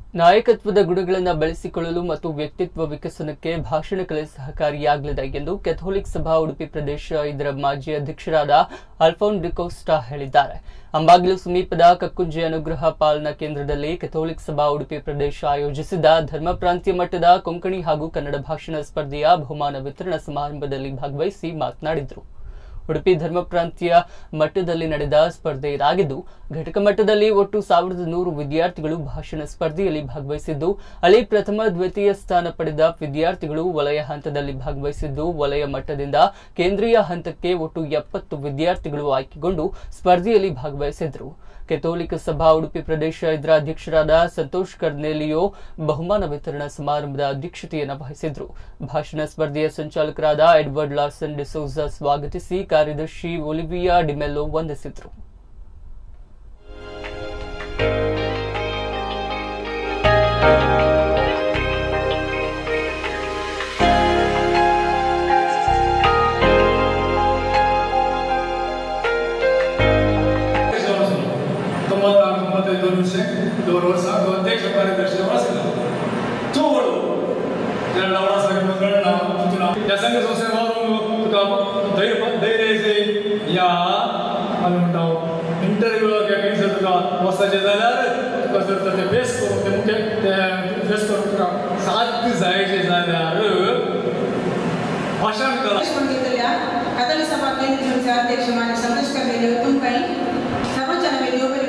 ನಾಯಕತ್ವದ ಗುಣಗಳನ್ನು ಬೆಳೆಸಿಕೊಳ್ಳಲು ಮತ್ತು ವ್ಯಕ್ತಿತ್ವ ವಿಕಸನಕ್ಕೆ ಭಾಷಣ ಕಲೆ ಸಹಕಾರಿಯಾಗಲಿದೆ ಎಂದು ಕೆಥೋಲಿಕ್ ಸಭಾ ಉಡುಪಿ ಪ್ರದೇಶ ಇದರ ಮಾಜಿ ಅಧ್ಯಕ್ಷರಾದ ಅಲ್ಫೋನ್ ಡಿಕೋಸ್ಟಾ ಹೇಳಿದ್ದಾರೆ ಅಂಬಾಗಿಲು ಸಮೀಪದ ಕಕ್ಕುಂಜೆ ಅನುಗ್ರಹ ಪಾಲನಾ ಕೇಂದ್ರದಲ್ಲಿ ಕೆಥೋಲಿಕ್ ಸಭಾ ಉಡುಪಿ ಪ್ರದೇಶ ಆಯೋಜಿಸಿದ್ದ ಧರ್ಮ ಪ್ರಾಂತ್ಯ ಮಟ್ಟದ ಕೊಂಕಣಿ ಹಾಗೂ ಕನ್ನಡ ಭಾಷಣ ಸ್ಪರ್ಧೆಯ ಬಹುಮಾನ ವಿತರಣಾ ಸಮಾರಂಭದಲ್ಲಿ ಭಾಗವಹಿಸಿ ಮಾತನಾಡಿದರು ಉಡುಪಿ ಧರ್ಮ ಪ್ರಾಂತ್ಯ ಮಟ್ಟದಲ್ಲಿ ನಡೆದ ಸ್ಪರ್ಧೆ ಇದಾಗಿದ್ದು ಘಟಕ ಮಟ್ಟದಲ್ಲಿ ಒಟ್ಟು ಸಾವಿರದ ನೂರು ವಿದ್ಯಾರ್ಥಿಗಳು ಭಾಷಣ ಸ್ಪರ್ಧೆಯಲ್ಲಿ ಭಾಗವಹಿಸಿದ್ದು ಅಲ್ಲಿ ಪ್ರಥಮ ದ್ವಿತೀಯ ಸ್ಥಾನ ಪಡೆದ ವಿದ್ಯಾರ್ಥಿಗಳು ವಲಯ ಹಂತದಲ್ಲಿ ಭಾಗವಹಿಸಿದ್ದು ವಲಯ ಮಟ್ಟದಿಂದ ಕೇಂದ್ರೀಯ ಹಂತಕ್ಕೆ ಒಟ್ಟು ಎಪ್ಪತ್ತು ವಿದ್ಯಾರ್ಥಿಗಳು ಆಯ್ಕೆಗೊಂಡು ಸ್ಪರ್ಧೆಯಲ್ಲಿ ಭಾಗವಹಿಸಿದ್ರು ಕೆಥೋಲಿಕ ಸಭಾ ಉಡುಪಿ ಪ್ರದೇಶ ಇದರ ಅಧ್ಯಕ್ಷರಾದ ಸಂತೋಷ್ ಕರ್ನೇಲಿಯೋ ಬಹುಮಾನ ವಿತರಣಾ ಸಮಾರಂಭದ ಅಧ್ಯಕ್ಷತೆಯನ್ನು ವಹಿಸಿದ್ರು ಭಾಷಣ ಸ್ಪರ್ಧೆಯ ಸಂಚಾಲಕರಾದ ಎಡ್ವರ್ಡ್ ಲಾರ್ಸನ್ ಡಿಸೋಜಾ ಸ್ವಾಗತಿಸಿ ಕಾರ್ಯದರ್ಶಿ ಒಲಿವಿಯಾ ಡಿಮೆಲ್ಲೋ ವಂದಿಸಿದ್ರು ತೊಂಬತ್ತಾರು ತೊಂಬತ್ತೈದು ನಿಮಿಷ ಇವರು ವರ್ಷ ಅಧ್ಯಕ್ಷ ಕಾರ್ಯದರ್ಶಿ ಬಳಸಿಲ್ಲ ತೂಗಳು ಎರಡು ಅವರ ಸಂಘಗಳನ್ನ या संघ संस्थेवरून तुका धैर्य धैर्य येते या मला म्हणटा इंटरव्यू कॅन्सर तुका वचपाचें जाल्यार तुका जर तर तें बेस करून तें मुख्य तें बेस करून तुका साध्य जायचें जाल्यार भाशण करा घेतलेल्या कथाली सभा केंद्रीय अध्यक्ष मान्य संतोष कर्वेले तुमकां सर्वजन वेळोवेळी